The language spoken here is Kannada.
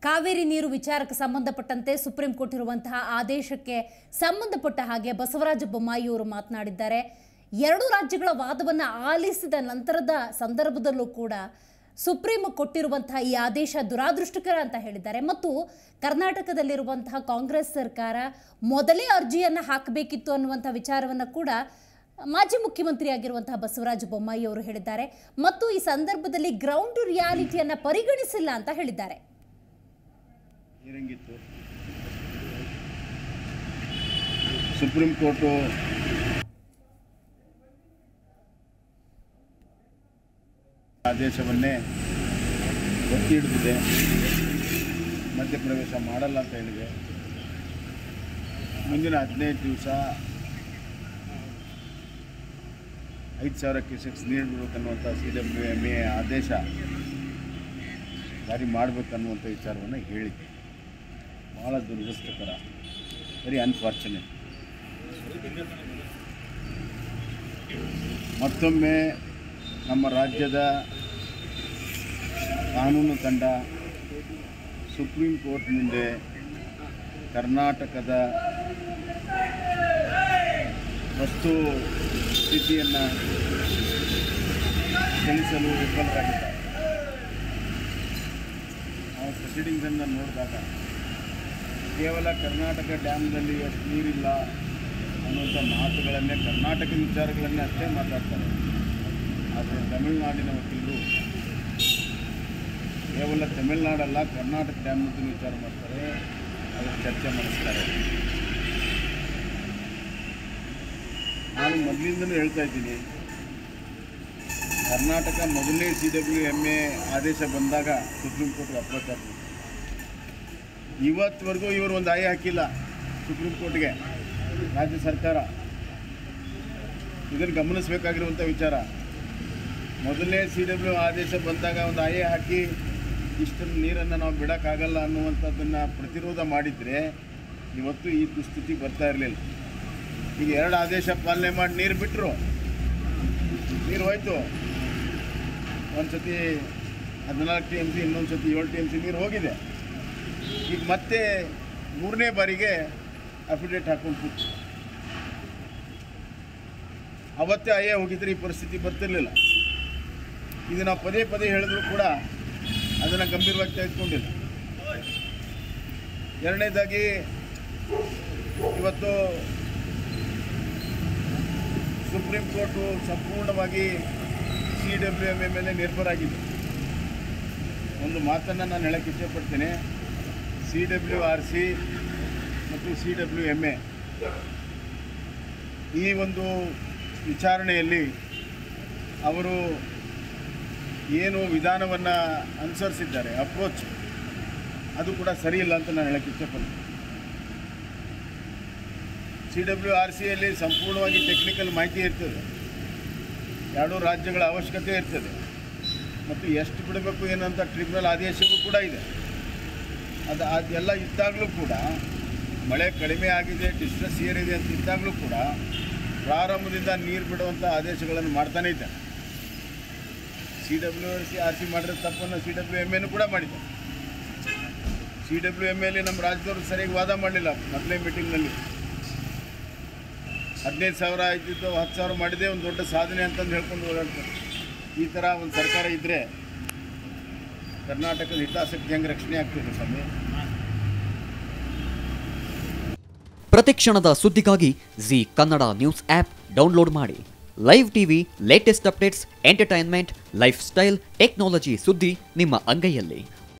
ಕಾವೇರಿ ನೀರು ವಿಚಾರಕ್ಕೆ ಸಂಬಂಧಪಟ್ಟಂತೆ ಸುಪ್ರೀಂ ಕೋರ್ಟ್ ಇರುವಂತಹ ಆದೇಶಕ್ಕೆ ಸಂಬಂಧಪಟ್ಟ ಹಾಗೆ ಬಸವರಾಜ ಬೊಮ್ಮಾಯಿ ಅವರು ಮಾತನಾಡಿದ್ದಾರೆ ಎರಡು ರಾಜ್ಯಗಳ ವಾದವನ್ನು ಆಲಿಸಿದ ನಂತರದ ಸಂದರ್ಭದಲ್ಲೂ ಕೂಡ ಸುಪ್ರೀಂ ಕೊಟ್ಟಿರುವಂತಹ ಈ ಆದೇಶ ದುರಾದೃಷ್ಟಕರ ಅಂತ ಹೇಳಿದ್ದಾರೆ ಮತ್ತು ಕರ್ನಾಟಕದಲ್ಲಿರುವಂತಹ ಕಾಂಗ್ರೆಸ್ ಸರ್ಕಾರ ಮೊದಲೇ ಅರ್ಜಿಯನ್ನು ಹಾಕಬೇಕಿತ್ತು ಅನ್ನುವಂಥ ವಿಚಾರವನ್ನು ಕೂಡ ಮಾಜಿ ಮುಖ್ಯಮಂತ್ರಿಯಾಗಿರುವಂತಹ ಬಸವರಾಜ ಬೊಮ್ಮಾಯಿ ಅವರು ಹೇಳಿದ್ದಾರೆ ಮತ್ತು ಈ ಸಂದರ್ಭದಲ್ಲಿ ಗ್ರೌಂಡ್ ರಿಯಾಲಿಟಿಯನ್ನು ಪರಿಗಣಿಸಿಲ್ಲ ಅಂತ ಹೇಳಿದ್ದಾರೆ ಏರಂಗಿತ್ತು ಸುಪ್ರೀಂ ಕೋರ್ಟು ಆದೇಶವನ್ನೇ ಒತ್ತಿ ಹಿಡಿದಿದೆ ಮಧ್ಯಪ್ರವೇಶ ಮಾಡಲ್ಲ ಅಂತ ಹೇಳಿದೆ ಮುಂದಿನ ಹದಿನೈದು ದಿವಸ ಐದು ಸಾವಿರ ಕ್ಯೂಸೆಕ್ಸ್ ನೀರು ಬಿಡಬೇಕನ್ನುವಂಥ ಸಿ ಡಬ್ಲ್ಯೂ ಎಮ್ ಎ ಆದೇಶ ಜಾರಿ ಮಾಡಬೇಕನ್ನುವಂಥ ವಿಚಾರವನ್ನು ಹೇಳಿದ್ದೆ ಭಾಳ ದುರದೃಷ್ಟಕರ ವೆರಿ ಅನ್ಫಾರ್ಚುನೇಟ್ ಮತ್ತೊಮ್ಮೆ ನಮ್ಮ ರಾಜ್ಯದ ಕಾನೂನು ತಂಡ ಸುಪ್ರೀಂ ಕೋರ್ಟ್ ಮುಂದೆ ಕರ್ನಾಟಕದ ವಸ್ತು ಸ್ಥಿತಿಯನ್ನು ತಿಳಿಸಲು ವಿಫಲರಾಗಿದ್ದಾರೆ ನಾವು ಪ್ರೊಸೀಡಿಂಗ್ಸನ್ನು ನೋಡಿದಾಗ ಕೇವಲ ಕರ್ನಾಟಕ ಡ್ಯಾಮ್ನಲ್ಲಿ ಎಷ್ಟು ನೀರಿಲ್ಲ ಅನ್ನುವಂಥ ಮಾತುಗಳನ್ನೇ ಕರ್ನಾಟಕದ ವಿಚಾರಗಳನ್ನೇ ಅಷ್ಟೇ ಮಾತಾಡ್ತಾರೆ ಆದರೆ ತಮಿಳುನಾಡಿನ ವಕೀಲರು ಕೇವಲ ತಮಿಳುನಾಡಲ್ಲ ಕರ್ನಾಟಕ ಡ್ಯಾಮ್ನದ್ದು ವಿಚಾರ ಮಾಡ್ತಾರೆ ಅದರ ಚರ್ಚೆ ಮಾಡಿಸ್ತಾರೆ ನಾನು ಮೊದಲಿಂದನೂ ಹೇಳ್ತಾ ಇದ್ದೀನಿ ಕರ್ನಾಟಕ ಮೊದಲನೇ ಸಿ ಡಬ್ಲ್ಯೂ ಎಮ್ ಎ ಆದೇಶ ಬಂದಾಗ ಸುಪ್ರೀಂ ಕೋರ್ಟ್ಗೆ ಅಪ್ರೋಚ್ ಆಗ್ತದೆ ಇವತ್ತುವರೆಗೂ ಇವರು ಒಂದು ಆಯ ಹಾಕಿಲ್ಲ ಸುಪ್ರೀಂ ಕೋರ್ಟ್ಗೆ ರಾಜ್ಯ ಸರ್ಕಾರ ಇದನ್ನು ಗಮನಿಸಬೇಕಾಗಿರುವಂಥ ವಿಚಾರ ಮೊದಲನೇ ಸಿ ಡಬ್ಲ್ಯೂ ಆದೇಶ ಬಂದಾಗ ಒಂದು ಆಯ ಹಾಕಿ ಇಷ್ಟನ್ನು ನೀರನ್ನು ನಾವು ಬಿಡೋಕ್ಕಾಗಲ್ಲ ಅನ್ನುವಂಥದ್ದನ್ನು ಪ್ರತಿರೋಧ ಮಾಡಿದರೆ ಇವತ್ತು ಈ ದುಸ್ಥಿತಿ ಬರ್ತಾ ಇರಲಿಲ್ಲ ಈಗ ಎರಡು ಆದೇಶ ಪಾಲನೆ ಮಾಡಿ ನೀರು ಬಿಟ್ಟರು ನೀರು ಹೋಯ್ತು ಒಂದು ಸತಿ ಹದಿನಾಲ್ಕು ಟಿ ಎಮ್ ಸಿ ಇನ್ನೊಂದು ಸತಿ ಏಳು ಟಿ ಎಮ್ ಸಿ ನೀರು ಹೋಗಿದೆ ಈಗ ಮತ್ತೆ ಮೂರನೇ ಬಾರಿಗೆ ಅಫಿಡೇಟ್ ಹಾಕೊಂಡು ಕೂತು ಅವತ್ತೇ ಅಯ್ಯ ಹೋಗಿದ್ರೆ ಈ ಪರಿಸ್ಥಿತಿ ಬರ್ತಿರ್ಲಿಲ್ಲ ಇದು ನಾವು ಪದೇ ಪದೇ ಹೇಳಿದ್ರು ಕೂಡ ಅದನ್ನು ಗಂಭೀರವಾಗಿ ತೆಗೆದುಕೊಂಡಿಲ್ಲ ಎರಡನೇದಾಗಿ ಇವತ್ತು ಸುಪ್ರೀಂ ಕೋರ್ಟು ಸಂಪೂರ್ಣವಾಗಿ ಸಿ ಡಬ್ಲ್ಯೂ ಎಮ್ ಎ ಮೇಲೆ ನಿರ್ಭರ ಆಗಿದೆ ಒಂದು ಮಾತನ್ನು ನಾನು ಹೇಳಕ್ಕೆ ಇಷ್ಟಪಡ್ತೇನೆ ಸಿ ಡಬ್ಲ್ಯೂ ಆರ್ ಸಿ ಮತ್ತು ಸಿ ಡಬ್ಲ್ಯೂ ಎಮ್ ಎ ಈ ಒಂದು ವಿಚಾರಣೆಯಲ್ಲಿ ಅವರು ಏನು ವಿಧಾನವನ್ನು ಅನುಸರಿಸಿದ್ದಾರೆ ಅಪ್ರೋಚ್ ಅದು ಕೂಡ ಸರಿ ಇಲ್ಲ ಅಂತ ನಾನು ಹೇಳಕ್ಕೆ ಇಷ್ಟಪಡ್ತೀನಿ ಸಿ ಡಬ್ಲ್ಯೂ ಆರ್ ಸಿಯಲ್ಲಿ ಸಂಪೂರ್ಣವಾಗಿ ಟೆಕ್ನಿಕಲ್ ಮಾಹಿತಿ ಇರ್ತದೆ ಎರಡೂ ರಾಜ್ಯಗಳ ಅವಶ್ಯಕತೆ ಇರ್ತದೆ ಮತ್ತು ಎಷ್ಟು ಬಿಡಬೇಕು ಏನಂತ ಟ್ರಿಬ್ಯುನಲ್ ಆದೇಶವೂ ಕೂಡ ಇದೆ ಅದು ಅದೆಲ್ಲ ಇದ್ದಾಗಲೂ ಕೂಡ ಮಳೆ ಕಡಿಮೆ ಆಗಿದೆ ಡಿಸ್ಟ್ರೆಸ್ ಏರಿದೆ ಅಂತ ಇದ್ದಾಗಲೂ ಕೂಡ ಪ್ರಾರಂಭದಿಂದ ನೀರು ಬಿಡುವಂಥ ಆದೇಶಗಳನ್ನು ಮಾಡ್ತಾನೇ ಇದ್ದಾರೆ C W R C R C ಮಾಡಿರೋ ತಪ್ಪನ್ನು ಸಿ ಡಬ್ಲ್ಯೂ ಎಮ್ ಎನೂ ಕೂಡ ಮಾಡಿದ್ದಾರೆ ಸಿ ಡಬ್ಲ್ಯೂ ಎಮ್ ಎಲ್ಲಿ ನಮ್ಮ ರಾಜ್ಯದವರು ಸರಿಯಾಗಿ ವಾದ ಮಾಡಲಿಲ್ಲ ಮೊದಲೇ ಮೀಟಿಂಗ್ನಲ್ಲಿ ಹದಿನೈದು ಸಾವಿರ ಇದ್ದಿದ್ದು ಹತ್ತು ಸಾವಿರ ಮಾಡಿದೆ ಒಂದು ದೊಡ್ಡ ಸಾಧನೆ ಅಂತಂದು ಹೇಳ್ಕೊಂಡು ಓಡಾಡ್ತಾರೆ ಈ ಥರ ಒಂದು ಸರ್ಕಾರ ಇದ್ದರೆ ಕರ್ನಾಟಕದ ಹಿತಾಸಕ್ತಿ ಹೆಂಗೆ ರಕ್ಷಣೆ ಆಗ್ತದೆ ಸ್ವಾಮಿ ಪ್ರತಿಕ್ಷಣದ ಸುದ್ದಿಗಾಗಿ Zee Kannada news app download ಮಾಡಿ live TV latest updates entertainment lifestyle technology ಸುದ್ದಿ ನಿಮ್ಮ ಅಂಗೈಯಲ್ಲಿ